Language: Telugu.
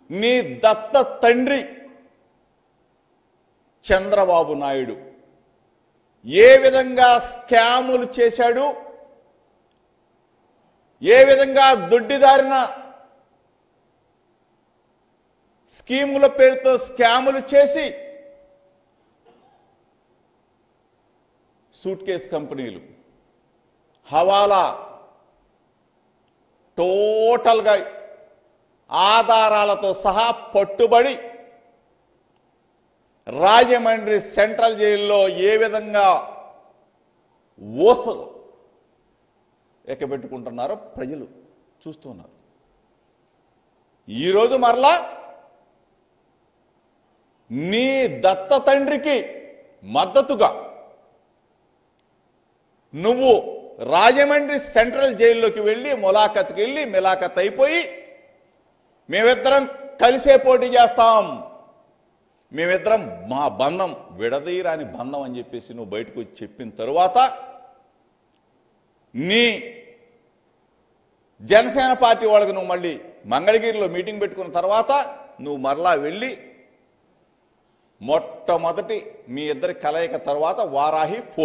నీ దత్త తండ్రి చంద్రబాబు నాయుడు ఏ విధంగా స్కాములు చేశాడు ఏ విధంగా దొడ్డిదారిన స్కీముల పేరుతో స్కాములు చేసి సూట్ కేస్ కంపెనీలు హవాలా టోటల్గా ఆధారాలతో సహా పట్టుబడి రాజమండ్రి సెంట్రల్ జైల్లో ఏ విధంగా ఊసలు ఎక్కబెట్టుకుంటున్నారో ప్రజలు చూస్తున్నారు ఈరోజు మరలా నీ దత్త తండ్రికి మద్దతుగా నువ్వు రాజమండ్రి సెంట్రల్ జైల్లోకి వెళ్ళి ములాఖత్కి వెళ్ళి మిలాఖత్ అయిపోయి మేమిద్దరం కలిసే పోటీ చేస్తాం మేమిద్దరం మా బంధం విడదీయరాని బంధం అని చెప్పేసి నువ్వు బయటకు వచ్చి చెప్పిన తరువాత నీ జనసేన పార్టీ వాళ్ళకి నువ్వు మళ్ళీ మంగళగిరిలో మీటింగ్ పెట్టుకున్న తర్వాత నువ్వు మరలా వెళ్ళి మొట్టమొదటి మీ ఇద్దరి కలయిక తర్వాత వారాహి ఫోర్